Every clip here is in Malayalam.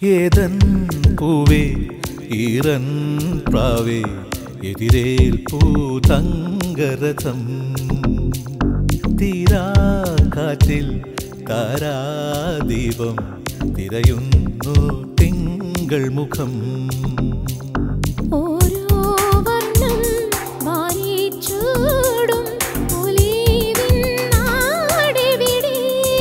ഏതൻ പൂവേ ഈറൻ പ്രാവേ എതിരേൽപ്പൂ തങ്കരഥം തീരാ കാറ്റിൽ താരാദീപം തിരയുന്നു തിങ്കൾ മുഖം ഓരോ വർണ്ണം വാരിച്ചൂടും ഒലിവിൻ നാടെവിടെ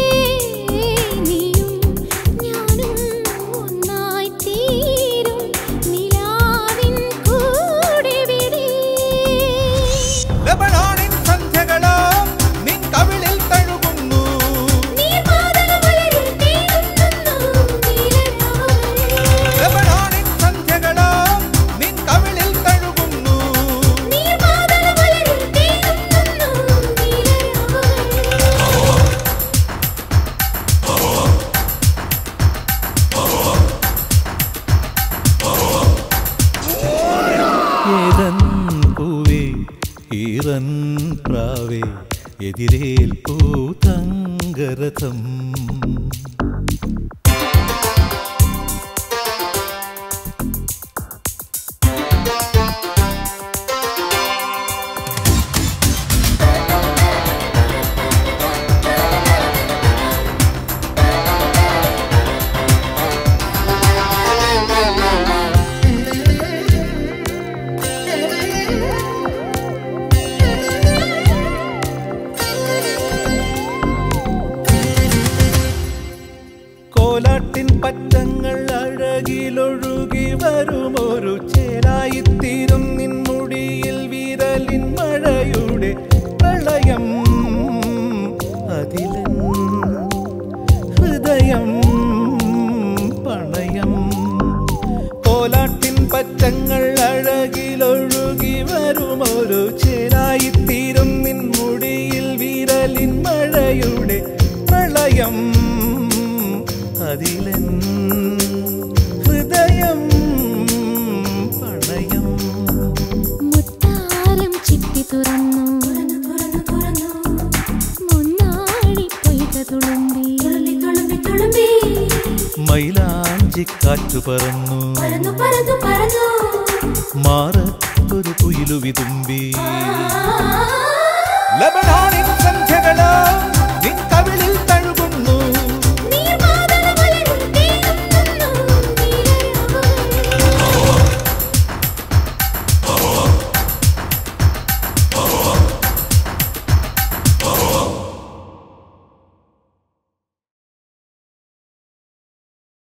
നീയും ഞാനും ഒന്നായി തീരും നിലാവിൻ കൂടെവിടെ ലബനാനിൻ സന്ധ്യകളോ നിൻ കവിളിൽ തഴുകുന്നു നീർമാതളമലരിൽ തേടുന്നു നീലരാവിൽ ലബനാനിൻ സന്ധ്യകളോ നിൻ കവിളിൽ തഴുകുന്നു നീർമാതളമലരിൽ തേടുന്നു നീലരാവിൽ ഏതൻ പൂവേ ഈറൻ പ്രാവേ എതിരേൽപ്പൂ തങ്കരഥം കോലാട്ടിൻ പറ്റങ്ങൾ അഴകിലൊഴുകി വരുമൊരു ചേലായിത്തീരും നിൻമുടിയിൽ വിരലിൻ മഴയുടെ പ്രളയം അതിലൻ ഹൃദയം പണയം കോലാട്ടിൻ പറ്റങ്ങൾ അഴകിലൊഴുകി വരുമൊരു ചേലായിത്തീരും നിൻമുടിയിൽ വിരലിൻ മഴയുടെ പ്രളയം അതിലൻ ഹൃദയം പണയം മുത്താരം ചിപ്പി തുറന്നു തുറന്നു തുറന്നു മുന്നാഴി പൊയ്ത തുളുമ്പി തുളുമ്പി തുളുമ്പി മൈലാഞ്ചി കാറ്റു പറന്നു പറന്നു പറന്നു പറന്നു മാറത്തൊരു കുയിലു വിതുമ്പി ലബനാനിൻ സന്ധ്യകളോ